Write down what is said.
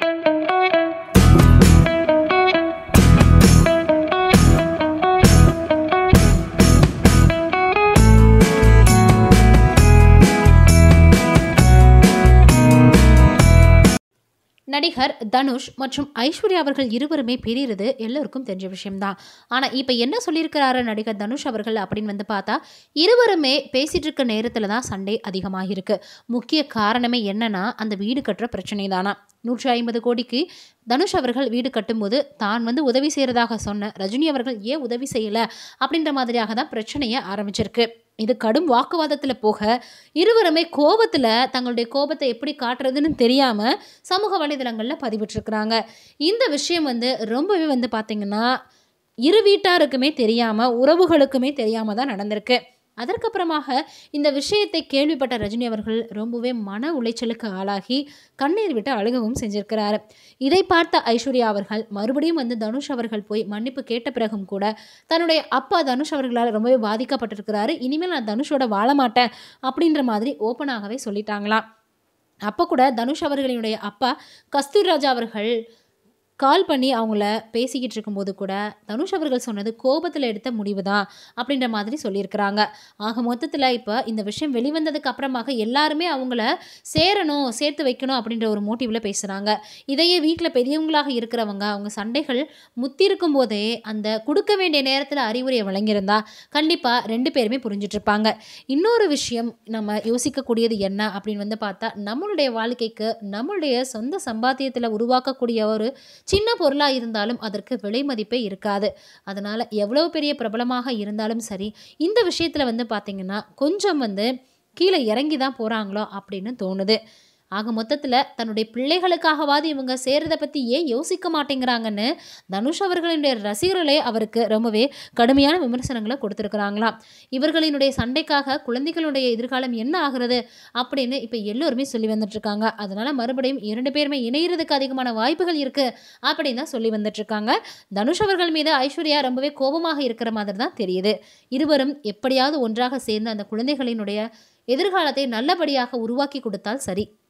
நடிகர் தனுஷ் மற்றும் ஐஸ்வர்யா அவர்கள் இருவருமே பிரிகிறது எல்லோருக்கும் தெரிஞ்ச விஷயம்தான் ஆனால் இப்போ என்ன சொல்லியிருக்கிறாரு நடிகர் தனுஷ் அவர்கள் அப்படின்னு வந்து பார்த்தா இருவருமே பேசிட்டு இருக்க நேரத்தில் தான் சண்டை அதிகமாகிருக்கு முக்கிய காரணமே என்னன்னா அந்த வீடு கட்டுற பிரச்சனை தானா நூற்றி ஐம்பது கோடிக்கு தனுஷ் அவர்கள் வீடு கட்டும்போது தான் வந்து உதவி செய்கிறதாக சொன்ன ரஜினி அவர்கள் ஏன் உதவி செய்யலை அப்படின்ற மாதிரியாக தான் பிரச்சனையை ஆரம்பிச்சிருக்கு இது கடும் வாக்குவாதத்தில் போக இருவருமே கோபத்தில் தங்களுடைய கோபத்தை எப்படி காட்டுறதுன்னு தெரியாமல் சமூக வலைதளங்களில் பதிவிட்டிருக்கிறாங்க இந்த விஷயம் வந்து ரொம்பவே வந்து பார்த்திங்கன்னா இரு வீட்டாருக்குமே தெரியாமல் உறவுகளுக்குமே தெரியாமல் தான் நடந்திருக்கு அதற்கப்புறமாக இந்த விஷயத்தை கேள்விப்பட்ட ரஜினி அவர்கள் ரொம்பவே மன உளைச்சலுக்கு ஆளாகி கண்ணீர் விட்டு அழுகவும் செஞ்சிருக்கிறாரு இதை பார்த்த ஐஸ்வர்யா அவர்கள் மறுபடியும் வந்து தனுஷ் அவர்கள் போய் மன்னிப்பு கேட்ட பிறகும் கூட தன்னுடைய அப்பா தனுஷ் அவர்களால் ரொம்பவே பாதிக்கப்பட்டிருக்கிறாரு இனிமேல் நான் தனுஷோட வாழ மாட்டேன் அப்படின்ற மாதிரி ஓப்பனாகவே சொல்லிட்டாங்களாம் அப்போ கூட தனுஷ் அவர்களினுடைய அப்பா கஸ்தூர் ராஜா அவர்கள் கால் பண்ணி அவங்கள பேசிக்கிட்டு இருக்கும்போது கூட தனுஷ் அவர்கள் சொன்னது கோபத்தில் எடுத்த முடிவு தான் அப்படின்ற மாதிரி சொல்லியிருக்கிறாங்க ஆக மொத்தத்தில் இப்போ இந்த விஷயம் வெளிவந்ததுக்கு அப்புறமாக எல்லாருமே அவங்கள சேரணும் சேர்த்து வைக்கணும் அப்படின்ற ஒரு மோட்டிவில் பேசுகிறாங்க இதையே வீட்டில் பெரியவங்களாக இருக்கிறவங்க அவங்க சண்டைகள் முத்திருக்கும் போதே அந்த கொடுக்க வேண்டிய நேரத்தில் அறிவுரையை வழங்கியிருந்தா கண்டிப்பாக ரெண்டு பேருமே புரிஞ்சிட்டு இருப்பாங்க இன்னொரு விஷயம் நம்ம யோசிக்கக்கூடியது என்ன அப்படின்னு வந்து பார்த்தா நம்மளுடைய வாழ்க்கைக்கு நம்மளுடைய சொந்த சம்பாத்தியத்தில் உருவாக்கக்கூடிய ஒரு சின்ன பொருளாக இருந்தாலும் அதற்கு விலை மதிப்பே இருக்காது அதனால் எவ்வளோ பெரிய பிரபலமாக இருந்தாலும் சரி இந்த விஷயத்தில் வந்து பார்த்திங்கன்னா கொஞ்சம் வந்து கீழே இறங்கி தான் போகிறாங்களோ அப்படின்னு தோணுது ஆக மொத்தத்தில் தன்னுடைய பிள்ளைகளுக்காகவாது இவங்க சேர்றதை பற்றி ஏன் யோசிக்க மாட்டேங்கிறாங்கன்னு தனுஷ் அவர்களினுடைய ரசிகர்களே அவருக்கு ரொம்பவே கடுமையான விமர்சனங்களை கொடுத்துருக்குறாங்களாம் இவர்களினுடைய சண்டைக்காக குழந்தைகளுடைய எதிர்காலம் என்ன ஆகிறது அப்படின்னு இப்போ எல்லோருமே சொல்லி வந்துட்டுருக்காங்க அதனால் மறுபடியும் இரண்டு பேருமே இணையிறதுக்கு அதிகமான வாய்ப்புகள் இருக்குது அப்படின்னு தான் சொல்லி வந்துட்டுருக்காங்க தனுஷ் அவர்கள் மீது ஐஸ்வர்யா ரொம்பவே கோபமாக இருக்கிற மாதிரி தான் தெரியுது இருவரும் எப்படியாவது ஒன்றாக சேர்ந்து அந்த குழந்தைகளினுடைய எதிர்காலத்தை நல்லபடியாக உருவாக்கி கொடுத்தால் சரி